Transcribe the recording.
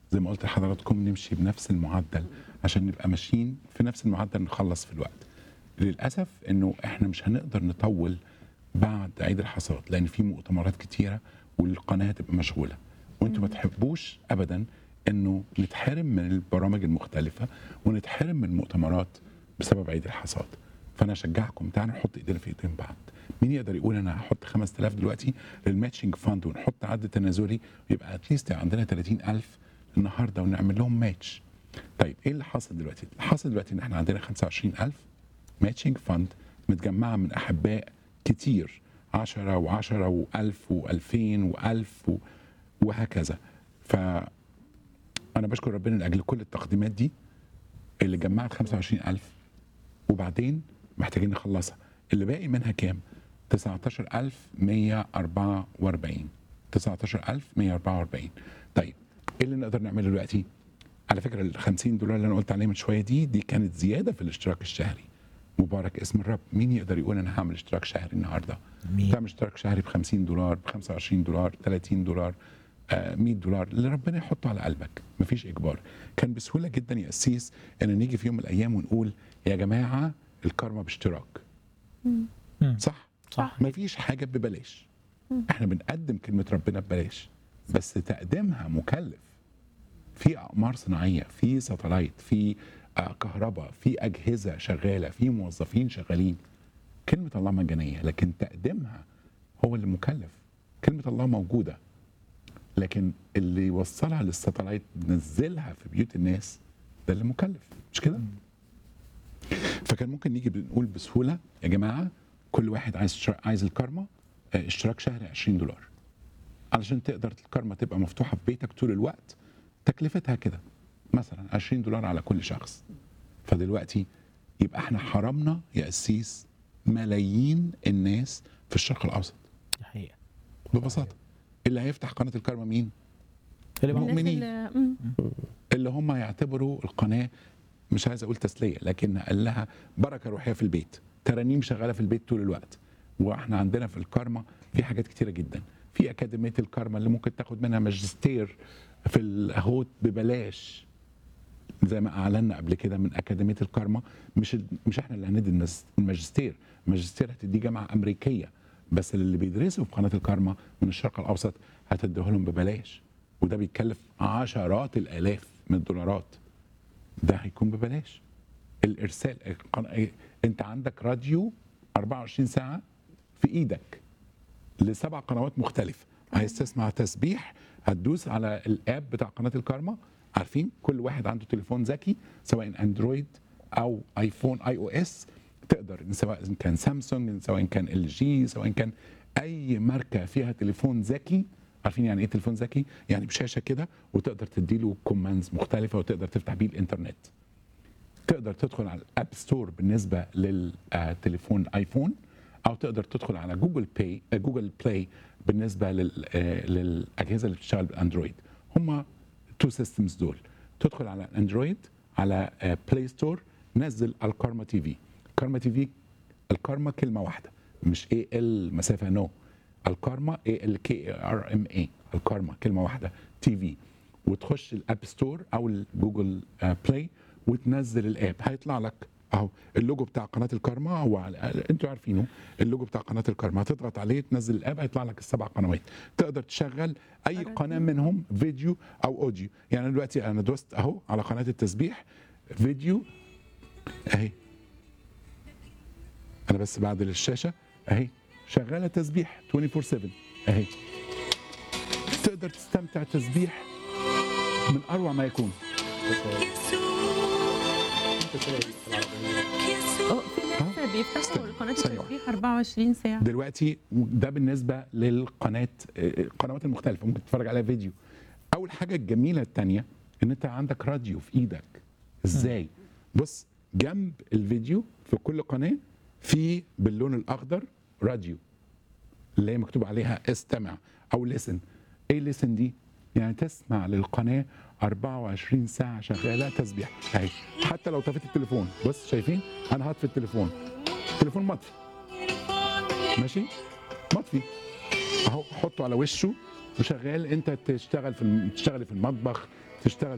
زي ما قلت لحضراتكم نمشي بنفس المعدل عشان نبقى ماشيين في نفس المعدل نخلص في الوقت للاسف انه احنا مش هنقدر نطول بعد عيد الحصاد لان في مؤتمرات كتيره والقناه تبقى مشغوله وانتم ما تحبوش ابدا انه نتحرم من البرامج المختلفه ونتحرم من المؤتمرات بسبب عيد الحصاد فانا اشجعكم تعالوا نحط ايدينا في ايدين بعض مين يقدر يقول انا هحط 5000 دلوقتي للماتشنج فاند ونحط عد تنازلي ويبقى اتليست عندنا 30000 النهارده ونعمل لهم ماتش طيب ايه اللي حاصل دلوقتي؟ اللي حاصل دلوقتي ان احنا عندنا 25000 ماتشنج فاند متجمعه من احباء كتير 10 و10 و1000 و2000 و1000 وهكذا ف انا بشكر ربنا لاجل كل التقديمات دي اللي جمعت 25000 وبعدين محتاجين نخلصها اللي باقي منها كام 19144 19144 طيب ايه اللي نقدر نعمله دلوقتي على فكره ال 50 دولار اللي انا قلت عليها من شويه دي دي كانت زياده في الاشتراك الشهري مبارك اسم الرب مين يقدر يقول انا هعمل اشتراك شهري النهارده مين؟ تعمل اشتراك شهري ب 50 دولار ب 25 دولار 30 دولار آه، 100 دولار اللي ربنا يحطه على قلبك مفيش اجبار كان بسهوله جدا يا قسيس ان نيجي في يوم من الايام ونقول يا جماعه الكارما باشتراك صح صح مفيش حاجه ببلاش احنا بنقدم كلمه ربنا ببلاش بس تقديمها مكلف في اقمار صناعيه في ساتلايت في آه، كهرباء في اجهزه شغاله في موظفين شغالين كلمه الله مجانيه لكن تقديمها هو اللي مكلف كلمه الله موجوده لكن اللي يوصلها للساتلايت نزلها في بيوت الناس ده اللي مكلف مش كده فكان ممكن نيجي بنقول بسهوله يا جماعه كل واحد عايز اشتراك- عايز الكارما آه، اشتراك شهري 20 دولار علشان تقدر الكارما تبقى مفتوحه في بيتك طول الوقت تكلفتها كده مثلا 20 دولار على كل شخص فدلوقتي يبقى احنا حرمنا يا قسيس ملايين الناس في الشرق الاوسط دي حقيقه ببساطه اللي هيفتح قناه الكارما مين اللي بقى- الناس مؤمنين. الناس اللي- مم. اللي هم يعتبروا القناه مش عايز اقول تسليه لكن قال لها بركه روحيه في البيت ترانيم شغاله في البيت طول الوقت واحنا عندنا في الكارما في حاجات كتيره جدا في اكاديميه الكارما اللي ممكن تاخد منها ماجستير في الهوت ببلاش زي ما اعلنا قبل كده من اكاديميه الكارما مش مش احنا اللي هندي المس- الماجستير الماجستير هتديه جامعه امريكيه بس اللي بيدرسوا في قناه الكارما من الشرق الاوسط هتديه لهم ببلاش وده بيتكلف عشرات الالاف من الدولارات ده هيكون ببلاش الارسال القن- انت عندك راديو 24 ساعه في ايدك لسبع قنوات مختلفه عايز تسمع تسبيح هتدوس على الاب بتاع قناه الكارما عارفين كل واحد عنده تليفون ذكي سواء اندرويد او ايفون اي او اس تقدر سواء كان سامسونج سواء كان ال جي سواء كان اي ماركه فيها تليفون ذكي عارفين يعني ايه تليفون ذكي يعني بشاشه كده وتقدر تديله كوماندز مختلفه وتقدر تفتح بيه الانترنت تقدر تدخل على الاب ستور بالنسبه للتليفون ايفون او تقدر تدخل على جوجل باي جوجل بلاي بالنسبه لل- آه، للاجهزه اللي بتشتغل بالاندرويد هم تو سيستمز دول تدخل على الاندرويد على بلاي ستور نزل الكارما تي في الكارما تي في الكارما كلمه واحده مش اي ال مسافه نو الكارما اي ال كي ار ام اي الكارما كلمه واحده تي في وتخش الاب ستور او الجوجل آه، بلاي وتنزل الاب هيطلع لك اهو اللوجو بتاع قناه الكارما هو على انتوا عارفينه اللوجو بتاع قناه الكارما هتضغط عليه تنزل الاب هيطلع لك السبع قنوات تقدر تشغل اي الراديو. قناه منهم فيديو او اوديو يعني أنا دلوقتي انا دوست اهو على قناه التسبيح فيديو اهي انا بس بعدل الشاشه اهي شغاله تسبيح 24 7 اهي تقدر تستمتع تسبيح من اروع ما يكون أه، في ناس بيفتحوا استنى، قناه ثانية واحدة. التسبيح 24 ساعه دلوقتي ده بالنسبه للقناه القنوات المختلفه ممكن تتفرج عليها فيديو اول حاجه الجميله الثانيه ان انت عندك راديو في ايدك ازاي بص جنب الفيديو في كل قناه في باللون الاخضر راديو اللي هي مكتوب عليها استمع او لسن ايه لسن دي يعني تسمع للقناه 24 ساعه شغاله تسبيح اهي حتى لو طفيت التليفون بص شايفين انا هطفي التليفون التليفون مطفي ماشي مطفي اهو حطه على وشه وشغال انت تشتغل في الم- تشتغلي في المطبخ تشتغل